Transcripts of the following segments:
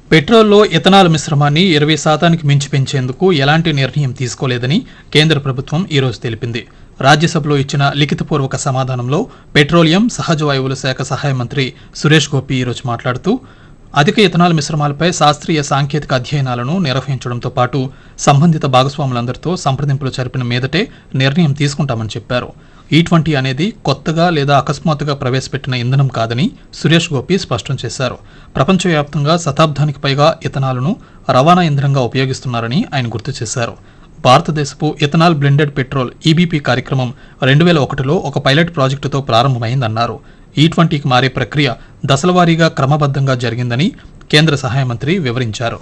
పెట్రోల్లో ethanol మిశ్రమాన్ని ఇరవై శాతానికి మించి పెంచేందుకు ఎలాంటి నిర్ణయం తీసుకోలేదని కేంద్ర ప్రభుత్వం ఈరోజు తెలిపింది రాజ్యసభలో ఇచ్చిన లిఖితపూర్వక సమాధానంలో పెట్రోలియం సహజ వాయువుల శాఖ సహాయ మంత్రి సురేష్ గోపి ఈరోజు మాట్లాడుతూ అధిక ఇథనాల్ మిశ్రమాలపై శాస్త్రీయ సాంకేతిక అధ్యయనాలను నిర్వహించడంతో పాటు సంబంధిత భాగస్వాములందరితో సంప్రదింపులు జరిపిన మీదటే నిర్ణయం తీసుకుంటామని చెప్పారు ఈ ట్వంటీ అనేది కొత్తగా లేదా అకస్మాత్తుగా ప్రవేశపెట్టిన ఇంధనం కాదని సురేష్ గోపి స్పష్టం చేశారు ప్రపంచవ్యాప్తంగా శతాబ్దానికి పైగా ఇథనాలను రవాణా ఇంధనంగా ఉపయోగిస్తున్నారని ఆయన గుర్తు చేశారు భారతదేశపు ఇథనాల్ బ్లెండెడ్ పెట్రోల్ ఈబీపీ కార్యక్రమం రెండు వేల ఒకటిలో ఒక పైలట్ ప్రాజెక్టుతో ప్రారంభమైందన్నారు ఈ ట్వంటీకి మారే ప్రక్రియ దశలవారీగా క్రమబద్ధంగా జరిగిందని కేంద్ర సహాయ మంత్రి వివరించారు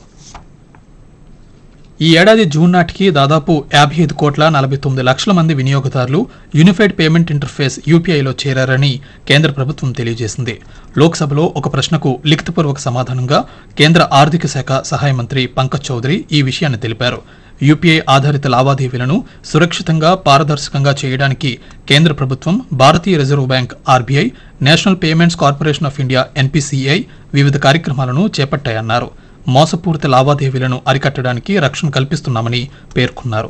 ఈ ఏడాది జూన్ నాటికి దాదాపు యాభై ఐదు కోట్ల నలభై తొమ్మిది లక్షల మంది వినియోగదారులు యూనిఫైడ్ పేమెంట్ ఇంటర్ఫేస్ యూపీఐలో చేరారని కేంద్ర ప్రభుత్వం తెలియజేసింది లోక్సభలో ఒక ప్రశ్నకు లిఖితపూర్వక సమాధానంగా కేంద్ర ఆర్థిక శాఖ సహాయ మంత్రి పంకజ్ చౌదరి ఈ విషయాన్ని తెలిపారు యూపీఐ ఆధారిత లావాదేవీలను సురక్షితంగా పారదర్శకంగా చేయడానికి కేంద్ర ప్రభుత్వం భారతీయ reserve bank RBI national payments corporation of India NPCI వివిధ కార్యక్రమాలను చేపట్టాయన్నారు మోసపూరిత లావాదేవీలను అరికట్టడానికి రక్షణ కల్పిస్తున్నామని పేర్కొన్నారు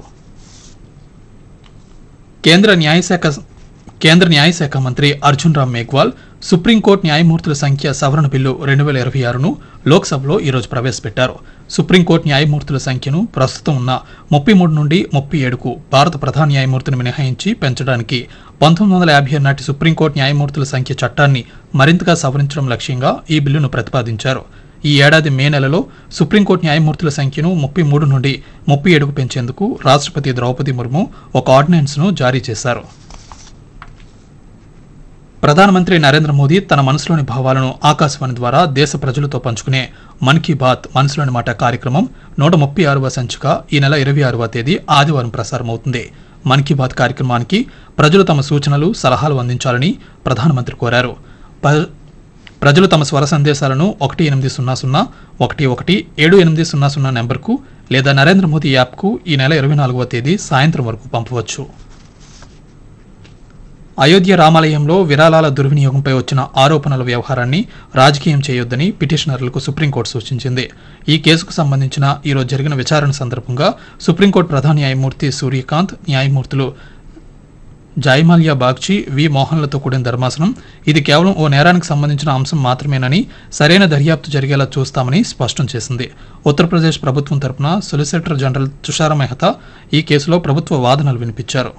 కేంద్ర న్యాయశాఖ కేంద్ర న్యాయశాఖ మంత్రి అర్జున్ రామ్ మేఘ్వాల్ సుప్రీంకోర్టు న్యాయమూర్తుల సంఖ్య సవరణ బిల్లు రెండు వేల ఇరవై ఆరును లోక్సభలో ఈరోజు ప్రవేశపెట్టారు సుప్రీంకోర్టు న్యాయమూర్తుల సంఖ్యను ప్రస్తుతం ఉన్న ముప్పై మూడు నుండి ముప్పై ఏడుకు భారత ప్రధాన న్యాయమూర్తిని మినహాయించి పెంచడానికి పంతొమ్మిది వందల యాభై ఆరు నాటి సుప్రీంకోర్టు న్యాయమూర్తుల సంఖ్య చట్టాన్ని మరింతగా సవరించడం లక్ష్యంగా ఈ బిల్లును ప్రతిపాదించారు ఈ ఏడాది మే నెలలో సుప్రీంకోర్టు న్యాయమూర్తుల సంఖ్యను ముప్పై మూడు నుండి ముప్పై ఏడుకు పెంచేందుకు రాష్ట్రపతి ద్రౌపది ముర్ము ఒక ఆర్డినెన్స్ను జారీ చేశారు ప్రధానమంత్రి నరేంద్ర మోదీ తన మనసులోని భావాలను ఆకాశవాణి ద్వారా దేశ ప్రజలతో పంచుకునే మన్ కీ బాత్ మనసులోని మాట కార్యక్రమం నూట ముప్పై ఆరవ సంచిక ఈ నెల ఇరవై ఆరవ తేదీ ఆదివారం ప్రసారమవుతుంది మన్ కీ బాత్ కార్యక్రమానికి ప్రజలు తమ సూచనలు సలహాలు అందించాలని ప్రధానమంత్రి కోరారు ప్ర- ప్రజలు తమ స్వర సందేశాలను ఒకటి ఎనిమిది సున్నా సున్నా ఒకటి ఒకటి ఏడు ఎనిమిది సున్నా సున్నా నెంబర్కు లేదా నరేంద్ర మోదీ యాప్కు ఈ నెల ఇరవై నాలుగవ తేదీ సాయంత్రం వరకు పంపవచ్చు అయోధ్య రామాలయంలో విరాళాల దుర్వినియోగంపై వచ్చిన ఆరోపణల వ్యవహారాన్ని రాజకీయం చేయొద్దని పిటిషనర్లకు సుప్రీంకోర్టు సూచించింది ఈ కేసుకు సంబంధించిన ఈరోజు జరిగిన విచారణ సందర్భంగా సుప్రీంకోర్టు ప్రధాన న్యాయమూర్తి సూర్యకాంత్ న్యాయమూర్తులు జాయిమాలియా బాగ్చి వి మోహన్లతో కూడిన ధర్మాసనం ఇది కేవలం ఓ నేరానికి సంబంధించిన అంశం మాత్రమేనని సరైన దర్యాప్తు జరిగేలా చూస్తామని స్పష్టం చేసింది ఉత్తరప్రదేశ్ ప్రభుత్వం తరపున సొలిసిటర్ జనరల్ తుషార మెహతా ఈ కేసులో ప్రభుత్వ వాదనలు వినిపించారు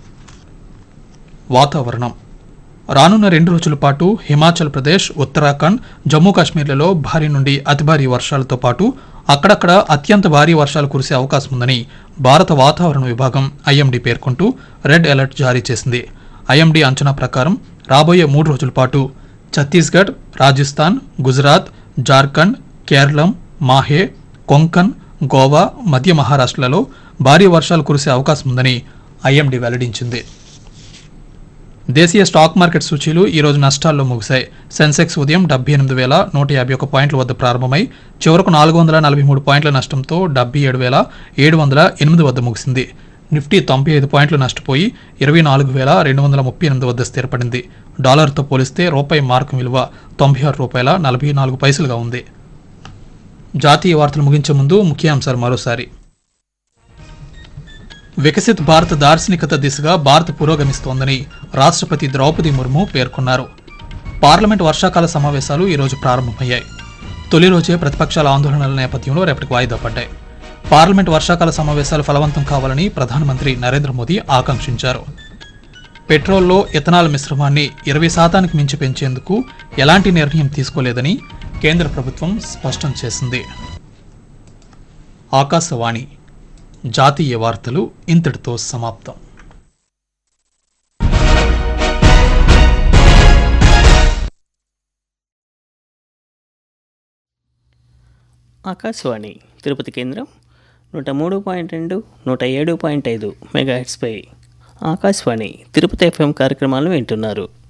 వాతావరణం రానున్న రెండు రోజుల పాటు హిమాచల్ ప్రదేశ్ ఉత్తరాఖండ్ జమ్మూ కాశ్మీర్లలో భారీ నుండి అతి భారీ వర్షాలతో పాటు అక్కడక్కడ అత్యంత భారీ వర్షాలు కురిసే అవకాశం ఉందని భారత వాతావరణ విభాగం ఐఎండీ పేర్కొంటూ రెడ్ అలర్ట్ జారీ చేసింది ఐఎండీ అంచనా ప్రకారం రాబోయే మూడు రోజుల పాటు ఛత్తీస్గఢ్ రాజస్థాన్ గుజరాత్ జార్ఖండ్ కేరళం మాహే కొంకన్ గోవా మధ్య మహారాష్ట్రలలో భారీ వర్షాలు కురిసే అవకాశం ఉందని ఐఎండీ వెల్లడించింది దేశీయ స్టాక్ మార్కెట్ సూచీలు ఈ రోజు నష్టాల్లో ముగిశాయి సెన్సెక్స్ ఉదయం డెబ్బై ఎనిమిది వేల నూట యాభై ఒక పాయింట్ల వద్ద ప్రారంభమై చివరకు నాలుగు వందల నలభై మూడు పాయింట్ల నష్టంతో డెబ్బై ఏడు వేల ఏడు వందల ఎనిమిది వద్ద ముగిసింది నిఫ్టీ తొంభై ఐదు పాయింట్లు నష్టపోయి ఇరవై నాలుగు వేల రెండు వందల ముప్పై ఎనిమిది వద్ద స్థిరపడింది డాలర్తో పోలిస్తే రూపాయి మార్కు విలువ తొంభై ఆరు రూపాయల నలభై నాలుగు పైసలుగా ఉంది జాతీయ వార్తలు ముగించే ముందు ముఖ్యాంశాలు మరోసారి వికసిత్ భారత్ దార్శనికత దిశగా భారత్ పురోగమిస్తోందని రాష్ట్రపతి ద్రౌపది ముర్ము పేర్కొన్నారు పార్లమెంట్ వర్షాకాల సమావేశాలు ఈరోజు ప్రారంభమయ్యాయి తొలి రోజే ప్రతిపక్షాల ఆందోళనల నేపథ్యంలో రేపటికి వాయిదా పడ్డాయి పార్లమెంట్ వర్షాకాల సమావేశాలు ఫలవంతం కావాలని ప్రధానమంత్రి నరేంద్ర మోదీ ఆకాంక్షించారు పెట్రోల్లో ఇథనాల్ మిశ్రమాన్ని ఇరవై శాతానికి మించి పెంచేందుకు ఎలాంటి నిర్ణయం తీసుకోలేదని కేంద్ర ప్రభుత్వం స్పష్టం చేసింది ఆకాశవాణి జాతీయ వార్తలు ఇంతటితో సమాప్తం ఆకాశవాణి తిరుపతి కేంద్రం నూట మూడు పాయింట్ రెండు నూట ఏడు పాయింట్ ఐదు మెగాహెట్స్పై ఆకాశవాణి తిరుపతి ఎఫ్ఎం కార్యక్రమాలు వింటున్నారు